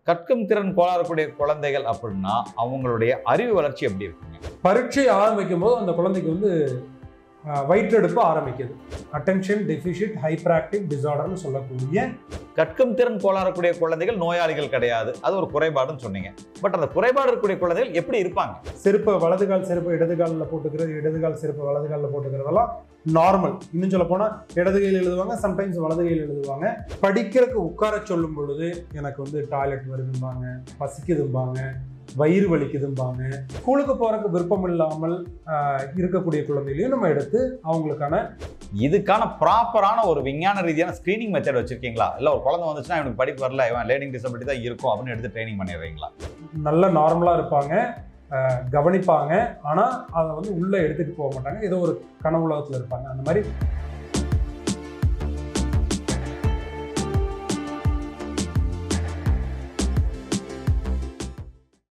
கற்கும் திறன் கோளாறுக்கூடிய குழந்தைகள் அப்படின்னா அவங்களுடைய அறிவு வளர்ச்சி எப்படி இருக்குங்க பரீட்சை ஆரம்பிக்கும் போது அந்த குழந்தைக்கு வந்து அஹ், வயிற்றெடுப்பு ஆரம்பிக்குது அட்டென்ஷன் டெஃபிஷிட் ஹைப்பர் ஆக்டிவ் டிசார்டர்னு சொல்லக்கூடிய கற்கும் திறன் கோளாறுக்கூடிய குழந்தைகள் நோயாளிகள் கிடையாது அது ஒரு குறைபாடுன்னு சொன்னீங்க பட் அந்த குறைபாடு இருக்கக்கூடிய குழந்தைகள் எப்படி இருப்பாங்க செருப்பை வலதுகால் செருப்பு இடது காலில் போட்டுக்கிறது இடதுகால் செருப்பு வலது காலில் போட்டுக்கிறதெல்லாம் நார்மல் இன்னும் சொல்ல போனால் இடது கையில் எழுதுவாங்க சம்டைம்ஸ் வலது கையில் எழுதுவாங்க படிக்கிறதுக்கு உட்கார சொல்லும் பொழுது எனக்கு வந்து டாய்லெட் வருதும்பாங்க பசிக்குதும்பாங்க வயிறு வலிக்குதும்பாங்க ஸ்கூலுக்கு போகிறதுக்கு விருப்பம் இல்லாமல் ஆஹ், இருக்கக்கூடிய குழந்தைகளையும் நம்ம எடுத்து அவங்களுக்கான இதுக்கான ப்ராப்பரான ஒரு விஞ்ஞான ரீதியான ஸ்கிரீனிங் மெத்தட் வச்சிருக்கீங்களா இல்ல ஒரு குழந்தை வந்துச்சுன்னா இவனுக்கு படிப்பு வரல இவன் லேர்னிங் டிசபிலிட்டி தான் இருக்கும் அப்படின்னு எடுத்து ட்ரைனிங் பண்ணிடுறீங்களா நல்ல நார்மலாக இருப்பாங்க ஆஹ், கவனிப்பாங்க ஆனால் அதை வந்து உள்ளே எடுத்துகிட்டு போக மாட்டாங்க ஏதோ ஒரு கனவுலகத்தில் இருப்பாங்க அந்த மாதிரி